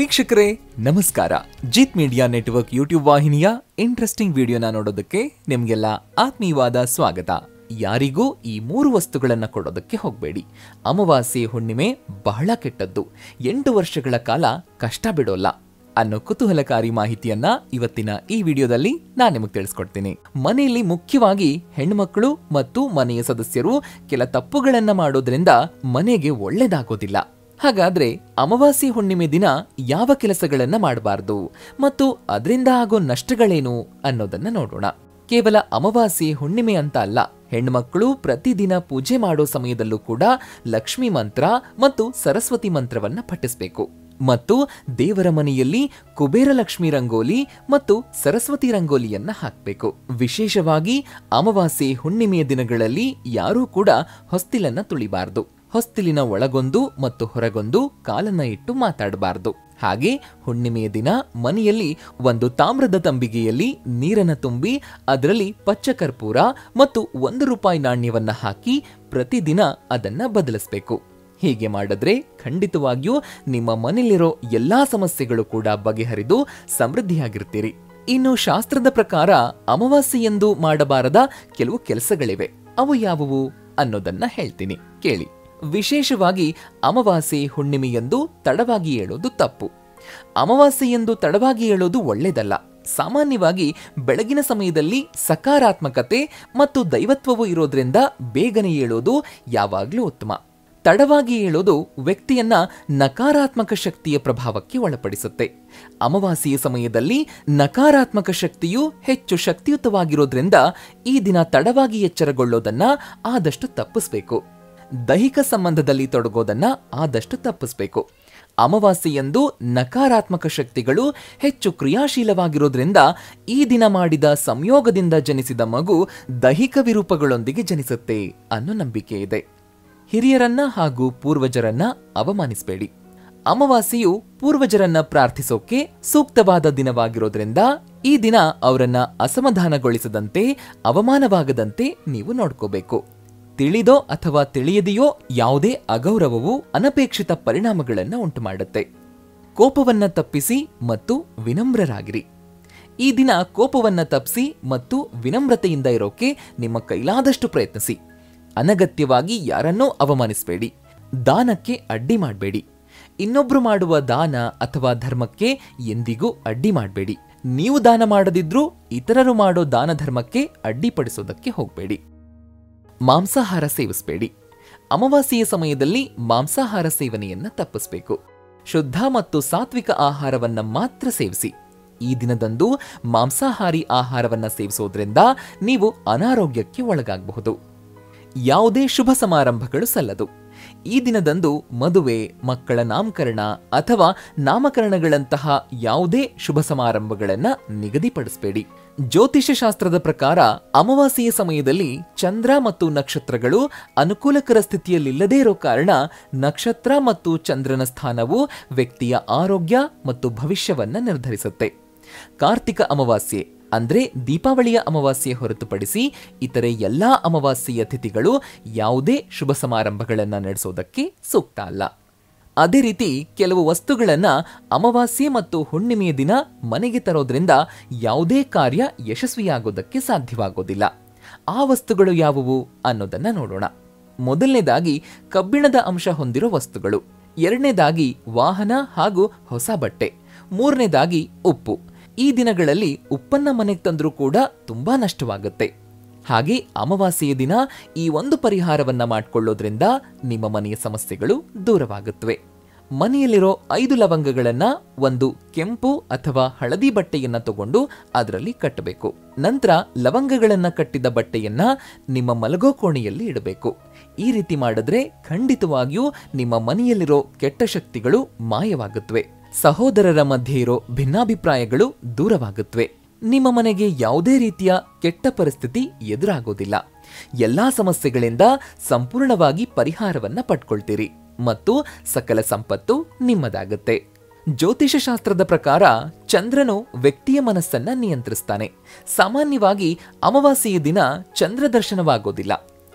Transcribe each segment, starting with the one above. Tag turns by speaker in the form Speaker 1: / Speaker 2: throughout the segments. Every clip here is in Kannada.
Speaker 1: ವೀಕ್ಷಕರೇ ನಮಸ್ಕಾರ ಜಿತ್ ಮೀಡಿಯಾ ನೆಟ್ವರ್ಕ್ ಯೂಟ್ಯೂಬ್ ವಾಹಿನಿಯ ಇಂಟ್ರೆಸ್ಟಿಂಗ್ ವಿಡಿಯೋನ ನೋಡೋದಕ್ಕೆ ನಿಮ್ಗೆಲ್ಲ ಆತ್ಮೀಯವಾದ ಸ್ವಾಗತ ಯಾರಿಗೂ ಈ ಮೂರು ವಸ್ತುಗಳನ್ನ ಕೊಡೋದಕ್ಕೆ ಹೋಗಬೇಡಿ ಅಮಾವಾಸ್ಯೆ ಹುಣ್ಣಿಮೆ ಬಹಳ ಕೆಟ್ಟದ್ದು ಎಂಟು ವರ್ಷಗಳ ಕಾಲ ಕಷ್ಟ ಬಿಡೋಲ್ಲ ಅನ್ನೋ ಕುತೂಹಲಕಾರಿ ಮಾಹಿತಿಯನ್ನ ಇವತ್ತಿನ ಈ ವಿಡಿಯೋದಲ್ಲಿ ನಾನು ನಿಮಗೆ ತಿಳಿಸ್ಕೊಡ್ತೀನಿ ಮನೆಯಲ್ಲಿ ಮುಖ್ಯವಾಗಿ ಹೆಣ್ಮಕ್ಳು ಮತ್ತು ಮನೆಯ ಸದಸ್ಯರು ಕೆಲ ತಪ್ಪುಗಳನ್ನ ಮಾಡೋದ್ರಿಂದ ಮನೆಗೆ ಒಳ್ಳೇದಾಗೋದಿಲ್ಲ ಹಾಗಾದ್ರೆ ಅಮಾವಾಸ್ಯೆ ಹುಣ್ಣಿಮೆ ದಿನ ಯಾವ ಕೆಲಸಗಳನ್ನ ಮಾಡಬಾರ್ದು ಮತ್ತು ಅದರಿಂದ ಆಗೋ ನಷ್ಟಗಳೇನು ಅನ್ನೋದನ್ನ ನೋಡೋಣ ಕೇವಲ ಅಮಾವಾಸ್ಯೆ ಹುಣ್ಣಿಮೆ ಅಂತ ಅಲ್ಲ ಹೆಣ್ಮಕ್ಳು ಪ್ರತಿದಿನ ಪೂಜೆ ಮಾಡೋ ಸಮಯದಲ್ಲೂ ಕೂಡ ಲಕ್ಷ್ಮಿ ಮಂತ್ರ ಮತ್ತು ಸರಸ್ವತಿ ಮಂತ್ರವನ್ನ ಪಠಿಸಬೇಕು ಮತ್ತು ದೇವರ ಮನೆಯಲ್ಲಿ ಕುಬೇರ ಲಕ್ಷ್ಮಿ ರಂಗೋಲಿ ಮತ್ತು ಸರಸ್ವತಿ ರಂಗೋಲಿಯನ್ನ ಹಾಕಬೇಕು ವಿಶೇಷವಾಗಿ ಅಮಾವಾಸ್ಯೆ ಹುಣ್ಣಿಮೆಯ ದಿನಗಳಲ್ಲಿ ಯಾರೂ ಕೂಡ ಹೊಸ್ತಿಲನ್ನ ತುಳಿಬಾರದು ಹೊಸ್ತಿಲಿನ ಒಳಗೊಂದು ಮತ್ತು ಹೊರಗೊಂದು ಕಾಲನ್ನ ಇಟ್ಟು ಮಾತಾಡಬಾರದು ಹಾಗೆ ಹುಣ್ಣಿಮೆಯ ದಿನ ಮನೆಯಲ್ಲಿ ಒಂದು ತಾಮ್ರದ ತಂಬಿಗೆಯಲ್ಲಿ ನೀರನ್ನ ತುಂಬಿ ಅದರಲ್ಲಿ ಪಚ್ಚ ಕರ್ಪೂರ ಮತ್ತು ಒಂದು ರೂಪಾಯಿ ನಾಣ್ಯವನ್ನ ಹಾಕಿ ಪ್ರತಿದಿನ ಅದನ್ನ ಬದಲಿಸಬೇಕು ಹೀಗೆ ಮಾಡಿದ್ರೆ ಖಂಡಿತವಾಗಿಯೂ ನಿಮ್ಮ ಮನೆಯಲ್ಲಿರೋ ಎಲ್ಲಾ ಸಮಸ್ಯೆಗಳು ಕೂಡ ಬಗೆಹರಿದು ಸಮೃದ್ಧಿಯಾಗಿರ್ತೀರಿ ಇನ್ನು ಶಾಸ್ತ್ರದ ಪ್ರಕಾರ ಅಮಾವಾಸ್ಯೆಯೆಂದು ಮಾಡಬಾರದ ಕೆಲವು ಕೆಲಸಗಳಿವೆ ಅವು ಯಾವುವು ಅನ್ನೋದನ್ನ ಹೇಳ್ತೀನಿ ಕೇಳಿ ವಿಶೇಷವಾಗಿ ಅಮಾವಾಸ್ಯೆ ಹುಣ್ಣಿಮೆಯೆಂದು ತಡವಾಗಿ ಹೇಳೋದು ತಪ್ಪು ಅಮಾವಾಸ್ಯೆಯೆಂದು ತಡವಾಗಿ ಹೇಳೋದು ಒಳ್ಳೆಯದಲ್ಲ ಸಾಮಾನ್ಯವಾಗಿ ಬೆಳಗಿನ ಸಮಯದಲ್ಲಿ ಸಕಾರಾತ್ಮಕತೆ ಮತ್ತು ದೈವತ್ವವು ಇರೋದ್ರಿಂದ ಬೇಗನೆ ಹೇಳೋದು ಯಾವಾಗಲೂ ಉತ್ತಮ ತಡವಾಗಿ ಹೇಳೋದು ವ್ಯಕ್ತಿಯನ್ನ ನಕಾರಾತ್ಮಕ ಶಕ್ತಿಯ ಪ್ರಭಾವಕ್ಕೆ ಒಳಪಡಿಸುತ್ತೆ ಅಮಾವಾಸ್ಯೆಯ ಸಮಯದಲ್ಲಿ ನಕಾರಾತ್ಮಕ ಶಕ್ತಿಯು ಹೆಚ್ಚು ಶಕ್ತಿಯುತವಾಗಿರೋದ್ರಿಂದ ಈ ದಿನ ತಡವಾಗಿ ಎಚ್ಚರಗೊಳ್ಳೋದನ್ನ ಆದಷ್ಟು ತಪ್ಪಿಸ್ಬೇಕು ದೈಹಿಕ ಸಂಬಂಧದಲ್ಲಿ ತೊಡಗೋದನ್ನ ಆದಷ್ಟು ತಪ್ಪಿಸ್ಬೇಕು ಅಮಾವಾಸ್ಯೆಯಂದು ನಕಾರಾತ್ಮಕ ಶಕ್ತಿಗಳು ಹೆಚ್ಚು ಕ್ರಿಯಾಶೀಲವಾಗಿರೋದ್ರಿಂದ ಈ ದಿನ ಮಾಡಿದ ಸಂಯೋಗದಿಂದ ಜನಿಸಿದ ಮಗು ದೈಹಿಕ ವಿರೂಪಗಳೊಂದಿಗೆ ಜನಿಸುತ್ತೆ ಅನ್ನೋ ನಂಬಿಕೆ ಇದೆ ಹಿರಿಯರನ್ನ ಹಾಗೂ ಪೂರ್ವಜರನ್ನ ಅವಮಾನಿಸಬೇಡಿ ಅಮಾವಾಸ್ಯೆಯು ಪೂರ್ವಜರನ್ನ ಪ್ರಾರ್ಥಿಸೋಕೆ ಸೂಕ್ತವಾದ ದಿನವಾಗಿರೋದ್ರಿಂದ ಈ ದಿನ ಅವರನ್ನ ಅಸಮಾಧಾನಗೊಳಿಸದಂತೆ ಅವಮಾನವಾಗದಂತೆ ನೀವು ನೋಡ್ಕೋಬೇಕು ತಿಳಿದೋ ಅಥವಾ ತಿಳಿಯದೆಯೋ ಯಾವುದೇ ಅಗೌರವವು ಅನಪೇಕ್ಷಿತ ಪರಿಣಾಮಗಳನ್ನ ಉಂಟುಮಾಡುತ್ತೆ ಕೋಪವನ್ನ ತಪ್ಪಿಸಿ ಮತ್ತು ವಿನಮ್ರರಾಗಿರಿ ಈ ದಿನ ಕೋಪವನ್ನ ತಪ್ಪಿಸಿ ಮತ್ತು ವಿನಮ್ರತೆಯಿಂದ ಇರೋಕೆ ನಿಮ್ಮ ಕೈಲಾದಷ್ಟು ಪ್ರಯತ್ನಿಸಿ ಅನಗತ್ಯವಾಗಿ ಯಾರನ್ನೂ ಅವಮಾನಿಸಬೇಡಿ ದಾನಕ್ಕೆ ಅಡ್ಡಿ ಮಾಡಬೇಡಿ ಇನ್ನೊಬ್ರು ಮಾಡುವ ದಾನ ಅಥವಾ ಧರ್ಮಕ್ಕೆ ಎಂದಿಗೂ ಅಡ್ಡಿ ಮಾಡಬೇಡಿ ನೀವು ದಾನ ಮಾಡದಿದ್ರೂ ಇತರರು ಮಾಡೋ ದಾನ ಧರ್ಮಕ್ಕೆ ಅಡ್ಡಿಪಡಿಸೋದಕ್ಕೆ ಹೋಗಬೇಡಿ ಮಾಂಸಾಹಾರ ಸೇವಿಸಬೇಡಿ ಅಮಾವಾಸ್ಯೆಯ ಸಮಯದಲ್ಲಿ ಮಾಂಸಾಹಾರ ಸೇವನೆಯನ್ನ ತಪ್ಪಿಸಬೇಕು ಶುದ್ಧ ಮತ್ತು ಸಾತ್ವಿಕ ಆಹಾರವನ್ನ ಮಾತ್ರ ಸೇವಿಸಿ ಈ ದಿನದಂದು ಮಾಂಸಾಹಾರಿ ಆಹಾರವನ್ನ ಸೇವಿಸೋದ್ರಿಂದ ನೀವು ಅನಾರೋಗ್ಯಕ್ಕೆ ಒಳಗಾಗಬಹುದು ಯಾವುದೇ ಶುಭ ಸಮಾರಂಭಗಳು ಸಲ್ಲದು ಈ ದಿನದಂದು ಮದುವೆ ಮಕ್ಕಳ ನಾಮಕರಣ ಅಥವಾ ನಾಮಕರಣಗಳಂತಹ ಯಾವುದೇ ಶುಭ ಸಮಾರಂಭಗಳನ್ನ ನಿಗದಿಪಡಿಸಬೇಡಿ ಜ್ಯೋತಿಷ್ಯ ಶಾಸ್ತ್ರದ ಪ್ರಕಾರ ಅಮಾವಾಸ್ಯೆಯ ಸಮಯದಲ್ಲಿ ಚಂದ್ರ ಮತ್ತು ನಕ್ಷತ್ರಗಳು ಅನುಕೂಲಕರ ಸ್ಥಿತಿಯಲ್ಲಿಲ್ಲದೇ ಇರೋ ಕಾರಣ ನಕ್ಷತ್ರ ಮತ್ತು ಚಂದ್ರನ ಸ್ಥಾನವು ವ್ಯಕ್ತಿಯ ಆರೋಗ್ಯ ಮತ್ತು ಭವಿಷ್ಯವನ್ನ ನಿರ್ಧರಿಸುತ್ತೆ ಕಾರ್ತಿಕ ಅಮಾವಾಸ್ಯೆ ಅಂದ್ರೆ ದೀಪಾವಳಿಯ ಅಮಾವಾಸ್ಯೆ ಹೊರತುಪಡಿಸಿ ಇತರೆ ಎಲ್ಲಾ ಅಮಾವಾಸ್ಯೆಯ ತಿಥಿಗಳು ಯಾವುದೇ ಶುಭ ಸಮಾರಂಭಗಳನ್ನ ನಡೆಸೋದಕ್ಕೆ ಸೂಕ್ತ ಅಲ್ಲ ಅದೇ ರೀತಿ ಕೆಲವು ವಸ್ತುಗಳನ್ನ ಅಮಾವಾಸ್ಯೆ ಮತ್ತು ಹುಣ್ಣಿಮೆಯ ದಿನ ಮನೆಗೆ ತರೋದ್ರಿಂದ ಯಾವುದೇ ಕಾರ್ಯ ಯಶಸ್ವಿಯಾಗೋದಕ್ಕೆ ಸಾಧ್ಯವಾಗೋದಿಲ್ಲ ಆ ವಸ್ತುಗಳು ಯಾವುವು ಅನ್ನೋದನ್ನ ನೋಡೋಣ ಮೊದಲನೇದಾಗಿ ಕಬ್ಬಿಣದ ಅಂಶ ಹೊಂದಿರೋ ವಸ್ತುಗಳು ಎರಡನೇದಾಗಿ ವಾಹನ ಹಾಗೂ ಹೊಸ ಬಟ್ಟೆ ಮೂರನೇದಾಗಿ ಉಪ್ಪು ಈ ದಿನಗಳಲ್ಲಿ ಉಪ್ಪನ್ನ ಮನೆಗೆ ತಂದ್ರೂ ಕೂಡ ತುಂಬಾ ನಷ್ಟವಾಗುತ್ತೆ ಹಾಗೆ ಅಮಾವಾಸ್ಯೆಯ ದಿನ ಈ ಒಂದು ಪರಿಹಾರವನ್ನ ಮಾಡಿಕೊಳ್ಳೋದ್ರಿಂದ ನಿಮ್ಮ ಮನೆಯ ಸಮಸ್ಯೆಗಳು ದೂರವಾಗುತ್ತವೆ ಮನೆಯಲ್ಲಿರೋ ಐದು ಲವಂಗಗಳನ್ನ ಒಂದು ಕೆಂಪು ಅಥವಾ ಹಳದಿ ಬಟ್ಟೆಯನ್ನ ತಗೊಂಡು ಅದರಲ್ಲಿ ಕಟ್ಟಬೇಕು ನಂತರ ಲವಂಗಗಳನ್ನ ಕಟ್ಟಿದ ಬಟ್ಟೆಯನ್ನ ನಿಮ್ಮ ಮಲಗೋ ಕೋಣೆಯಲ್ಲಿ ಇಡಬೇಕು ಈ ರೀತಿ ಮಾಡಿದ್ರೆ ಖಂಡಿತವಾಗಿಯೂ ನಿಮ್ಮ ಮನೆಯಲ್ಲಿರೋ ಕೆಟ್ಟ ಶಕ್ತಿಗಳು ಮಾಯವಾಗುತ್ತವೆ ಸಹೋದರರ ಮಧ್ಯೆ ಇರೋ ಭಿನ್ನಾಭಿಪ್ರಾಯಗಳು ದೂರವಾಗುತ್ತವೆ ನಿಮ್ಮ ಮನೆಗೆ ಯಾವುದೇ ರೀತಿಯ ಕೆಟ್ಟ ಪರಿಸ್ಥಿತಿ ಎದುರಾಗೋದಿಲ್ಲ ಎಲ್ಲಾ ಸಮಸ್ಯೆಗಳಿಂದ ಸಂಪೂರ್ಣವಾಗಿ ಪರಿಹಾರವನ್ನ ಪಡ್ಕೊಳ್ತೀರಿ ಮತ್ತು ಸಕಲ ಸಂಪತ್ತು ನಿಮ್ಮದಾಗುತ್ತೆ ಜ್ಯೋತಿಷ ಶಾಸ್ತ್ರದ ಪ್ರಕಾರ ಚಂದ್ರನು ವ್ಯಕ್ತಿಯ ಮನಸ್ಸನ್ನ ನಿಯಂತ್ರಿಸ್ತಾನೆ ಸಾಮಾನ್ಯವಾಗಿ ಅಮಾವಾಸ್ಯೆಯ ದಿನ ಚಂದ್ರ ದರ್ಶನವಾಗೋದಿಲ್ಲ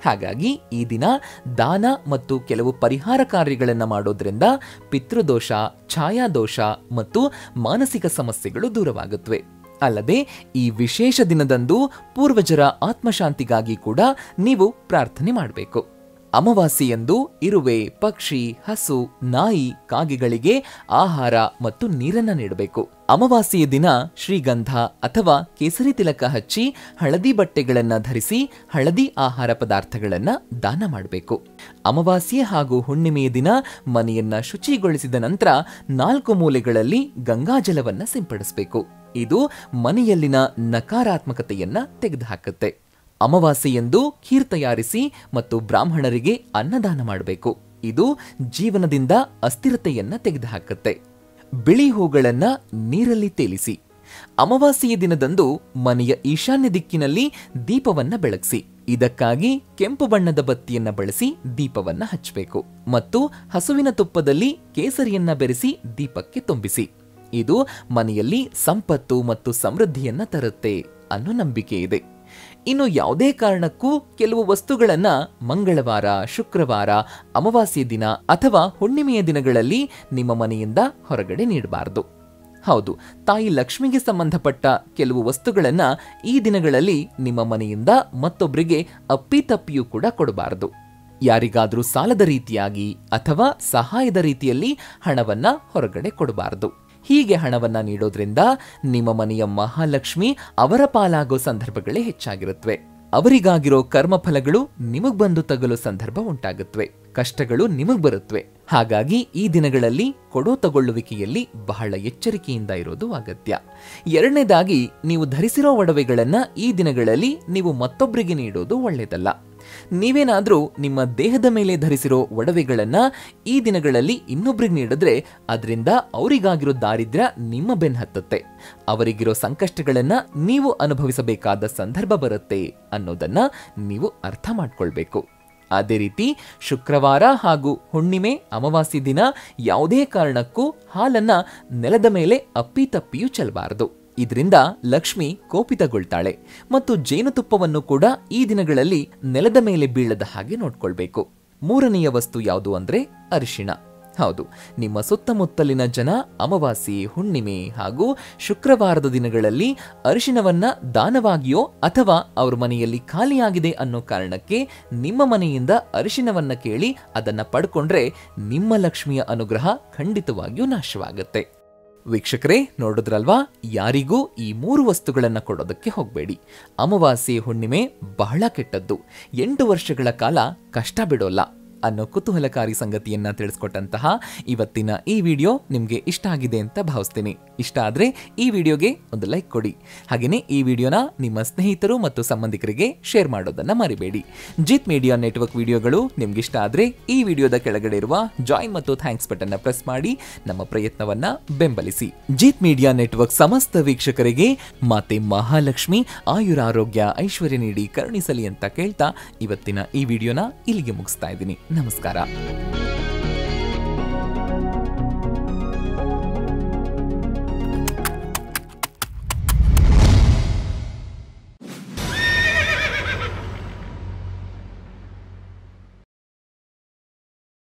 Speaker 1: ಹಾಗಾಗಿ ಈ ದಿನ ದಾನ ಮತ್ತು ಕೆಲವು ಪರಿಹಾರ ಕಾರ್ಯಗಳನ್ನು ಮಾಡೋದ್ರಿಂದ ಪಿತೃದೋಷ ಛಾಯಾದೋಷ ಮತ್ತು ಮಾನಸಿಕ ಸಮಸ್ಯೆಗಳು ದೂರವಾಗುತ್ತವೆ ಅಲ್ಲದೆ ಈ ವಿಶೇಷ ದಿನದಂದು ಪೂರ್ವಜರ ಆತ್ಮಶಾಂತಿಗಾಗಿ ಕೂಡ ನೀವು ಪ್ರಾರ್ಥನೆ ಮಾಡಬೇಕು ಅಮಾವಾಸ್ಯೆಯಂದು ಇರುವೆ ಪಕ್ಷಿ ಹಸು ನಾಯಿ ಕಾಗೆಗಳಿಗೆ ಆಹಾರ ಮತ್ತು ನೀರನ್ನ ನೀಡಬೇಕು ಅಮಾವಾಸ್ಯೆಯ ದಿನ ಶ್ರೀಗಂಧ ಅಥವಾ ಕೇಸರಿ ತಿಲಕ ಹಚ್ಚಿ ಹಳದಿ ಬಟ್ಟೆಗಳನ್ನ ಧರಿಸಿ ಹಳದಿ ಆಹಾರ ಪದಾರ್ಥಗಳನ್ನ ದಾನ ಮಾಡಬೇಕು ಅಮಾವಾಸ್ಯೆ ಹಾಗೂ ಹುಣ್ಣಿಮೆಯ ದಿನ ಮನೆಯನ್ನ ಶುಚಿಗೊಳಿಸಿದ ನಂತರ ನಾಲ್ಕು ಮೂಲೆಗಳಲ್ಲಿ ಗಂಗಾಜಲವನ್ನ ಸಿಂಪಡಿಸಬೇಕು ಇದು ಮನೆಯಲ್ಲಿನ ನಕಾರಾತ್ಮಕತೆಯನ್ನ ತೆಗೆದುಹಾಕುತ್ತೆ ಅಮಾವಾಸ್ಯೆಯಂದು ಖೀರ್ ತಯಾರಿಸಿ ಮತ್ತು ಬ್ರಾಹ್ಮಣರಿಗೆ ಅನ್ನದಾನ ಮಾಡಬೇಕು ಇದು ಜೀವನದಿಂದ ಅಸ್ಥಿರತೆಯನ್ನ ತೆಗೆದುಹಾಕುತ್ತೆ ಬಿಳಿ ಹೂಗಳನ್ನ ನೀರಲ್ಲಿ ತೇಲಿಸಿ ಅಮಾವಾಸ್ಯೆಯ ದಿನದಂದು ಮನೆಯ ಈಶಾನ್ಯ ದಿಕ್ಕಿನಲ್ಲಿ ದೀಪವನ್ನ ಬೆಳಗಿಸಿ ಇದಕ್ಕಾಗಿ ಕೆಂಪು ಬಣ್ಣದ ಬತ್ತಿಯನ್ನ ಬಳಸಿ ದೀಪವನ್ನ ಹಚ್ಚಬೇಕು ಮತ್ತು ಹಸುವಿನ ತುಪ್ಪದಲ್ಲಿ ಕೇಸರಿಯನ್ನ ಬೆರೆಸಿ ದೀಪಕ್ಕೆ ತುಂಬಿಸಿ ಇದು ಮನೆಯಲ್ಲಿ ಸಂಪತ್ತು ಮತ್ತು ಸಮೃದ್ಧಿಯನ್ನ ತರುತ್ತೆ ಅನ್ನೋ ನಂಬಿಕೆ ಇದೆ ಇನ್ನು ಯಾವುದೇ ಕಾರಣಕ್ಕೂ ಕೆಲವು ವಸ್ತುಗಳನ್ನ ಮಂಗಳವಾರ ಶುಕ್ರವಾರ ಅಮಾವಾಸ್ಯೆ ದಿನ ಅಥವಾ ಹುಣ್ಣಿಮೆಯ ದಿನಗಳಲ್ಲಿ ನಿಮ್ಮ ಮನೆಯಿಂದ ಹೊರಗಡೆ ನೀಡಬಾರದು ಹೌದು ತಾಯಿ ಲಕ್ಷ್ಮಿಗೆ ಸಂಬಂಧಪಟ್ಟ ಕೆಲವು ವಸ್ತುಗಳನ್ನ ಈ ದಿನಗಳಲ್ಲಿ ನಿಮ್ಮ ಮನೆಯಿಂದ ಮತ್ತೊಬ್ಬರಿಗೆ ಅಪ್ಪಿತಪ್ಪಿಯೂ ಕೂಡ ಕೊಡಬಾರದು ಯಾರಿಗಾದ್ರೂ ಸಾಲದ ರೀತಿಯಾಗಿ ಅಥವಾ ಸಹಾಯದ ರೀತಿಯಲ್ಲಿ ಹಣವನ್ನ ಹೊರಗಡೆ ಕೊಡಬಾರದು ಹೀಗೆ ಹಣವನ್ನ ನೀಡೋದ್ರಿಂದ ನಿಮ್ಮ ಮನೆಯ ಮಹಾಲಕ್ಷ್ಮಿ ಅವರ ಪಾಲಾಗೋ ಸಂದರ್ಭಗಳೇ ಹೆಚ್ಚಾಗಿರುತ್ತವೆ ಅವರಿಗಾಗಿರೋ ಕರ್ಮಫಲಗಳು ನಿಮಗ್ ಬಂದು ತಗಲೋ ಸಂದರ್ಭ ಉಂಟಾಗುತ್ತವೆ ಕಷ್ಟಗಳು ನಿಮಗ್ ಬರುತ್ತವೆ ಹಾಗಾಗಿ ಈ ದಿನಗಳಲ್ಲಿ ಕೊಡೋ ತಗೊಳ್ಳುವಿಕೆಯಲ್ಲಿ ಬಹಳ ಎಚ್ಚರಿಕೆಯಿಂದ ಇರೋದು ಅಗತ್ಯ ಎರಡನೇದಾಗಿ ನೀವು ಧರಿಸಿರೋ ಒಡವೆಗಳನ್ನ ಈ ದಿನಗಳಲ್ಲಿ ನೀವು ಮತ್ತೊಬ್ಬರಿಗೆ ನೀಡೋದು ಒಳ್ಳೆಯದಲ್ಲ ನೀವೇನಾದ್ರೂ ನಿಮ್ಮ ದೇಹದ ಮೇಲೆ ಧರಿಸಿರೋ ಒಡವೆಗಳನ್ನ ಈ ದಿನಗಳಲ್ಲಿ ಇನ್ನೊಬ್ರಿಗೆ ನೀಡಿದ್ರೆ ಅದರಿಂದ ಅವರಿಗಾಗಿರೋ ದಾರಿದ್ರ್ಯ ನಿಮ್ಮ ಬೆನ್ ಹತ್ತುತ್ತೆ ಅವರಿಗಿರೋ ಸಂಕಷ್ಟಗಳನ್ನ ನೀವು ಅನುಭವಿಸಬೇಕಾದ ಸಂದರ್ಭ ಬರುತ್ತೆ ಅನ್ನೋದನ್ನ ನೀವು ಅರ್ಥ ಮಾಡ್ಕೊಳ್ಬೇಕು ಅದೇ ರೀತಿ ಶುಕ್ರವಾರ ಹಾಗೂ ಹುಣ್ಣಿಮೆ ಅಮಾವಾಸ್ಯೆ ದಿನ ಯಾವುದೇ ಕಾರಣಕ್ಕೂ ಹಾಲನ್ನ ನೆಲದ ಮೇಲೆ ಅಪ್ಪಿತಪ್ಪಿಯೂ ಚೆಲ್ಲಬಾರದು ಇದರಿಂದ ಲಕ್ಷ್ಮಿ ಕೋಪಿತಗೊಳ್ತಾಳೆ ಮತ್ತು ಜೇನುತುಪ್ಪವನ್ನು ಕೂಡ ಈ ದಿನಗಳಲ್ಲಿ ನೆಲದ ಮೇಲೆ ಬೀಳದ ಹಾಗೆ ನೋಡ್ಕೊಳ್ಬೇಕು ಮೂರನೆಯ ವಸ್ತು ಯಾವುದು ಅಂದ್ರೆ ಅರಿಶಿಣ ಹೌದು ನಿಮ್ಮ ಸುತ್ತಮುತ್ತಲಿನ ಜನ ಅಮಾವಾಸ್ಯೆ ಹುಣ್ಣಿಮೆ ಹಾಗೂ ಶುಕ್ರವಾರದ ದಿನಗಳಲ್ಲಿ ಅರಿಶಿಣವನ್ನ ದಾನವಾಗಿಯೋ ಅಥವಾ ಅವ್ರ ಮನೆಯಲ್ಲಿ ಖಾಲಿಯಾಗಿದೆ ಅನ್ನೋ ಕಾರಣಕ್ಕೆ ನಿಮ್ಮ ಮನೆಯಿಂದ ಅರಿಶಿಣವನ್ನ ಕೇಳಿ ಅದನ್ನ ಪಡ್ಕೊಂಡ್ರೆ ನಿಮ್ಮ ಲಕ್ಷ್ಮಿಯ ಅನುಗ್ರಹ ಖಂಡಿತವಾಗಿಯೂ ನಾಶವಾಗುತ್ತೆ ವೀಕ್ಷಕರೇ ನೋಡಿದ್ರಲ್ವಾ ಯಾರಿಗೂ ಈ ಮೂರು ವಸ್ತುಗಳನ್ನ ಕೊಡೋದಕ್ಕೆ ಹೋಗಬೇಡಿ ಅಮಾವಾಸ್ಯೆ ಹುಣ್ಣಿಮೆ ಬಹಳ ಕೆಟ್ಟದ್ದು ಎಂಟು ವರ್ಷಗಳ ಕಾಲ ಕಷ್ಟ ಬಿಡೋಲ್ಲ ಅನ್ನೋ ಕುತೂಹಲಕಾರಿ ಸಂಗತಿಯನ್ನ ತಿಳಿಸ್ಕೊಟ್ಟಂತಹ ಇವತ್ತಿನ ಈ ವಿಡಿಯೋ ನಿಮ್ಗೆ ಇಷ್ಟ ಆಗಿದೆ ಅಂತ ಭಾವಿಸ್ತೀನಿ ಇಷ್ಟ ಆದ್ರೆ ಈ ವಿಡಿಯೋಗೆ ಒಂದು ಲೈಕ್ ಕೊಡಿ ಹಾಗೇನೆ ಈ ವಿಡಿಯೋನ ನಿಮ್ಮ ಸ್ನೇಹಿತರು ಮತ್ತು ಸಂಬಂಧಿಕರಿಗೆ ಶೇರ್ ಮಾಡೋದನ್ನ ಮರಿಬೇಡಿ ಜಿತ್ ಮೀಡಿಯಾ ನೆಟ್ವರ್ಕ್ ವಿಡಿಯೋಗಳು ನಿಮ್ಗೆ ಇಷ್ಟ ಆದ್ರೆ ಈ ವಿಡಿಯೋದ ಕೆಳಗಡೆ ಇರುವ ಜಾಯಿನ್ ಮತ್ತು ಥ್ಯಾಂಕ್ಸ್ ಬಟನ್ ಪ್ರೆಸ್ ಮಾಡಿ ನಮ್ಮ ಪ್ರಯತ್ನವನ್ನ ಬೆಂಬಲಿಸಿ ಜಿತ್ ಮೀಡಿಯಾ ನೆಟ್ವರ್ಕ್ ಸಮಸ್ತ ವೀಕ್ಷಕರಿಗೆ ಮಾತೆ ಮಹಾಲಕ್ಷ್ಮಿ ಆಯುರಾರೋಗ್ಯ ಐಶ್ವರ್ಯ ನೀಡಿ ಕರುಣಿಸಲಿ ಅಂತ ಕೇಳ್ತಾ ಇವತ್ತಿನ ಈ ವಿಡಿಯೋನ ಇಲ್ಲಿಗೆ ಮುಗಿಸ್ತಾ ಇದ್ದೀನಿ ನಮಸ್ಕಾರ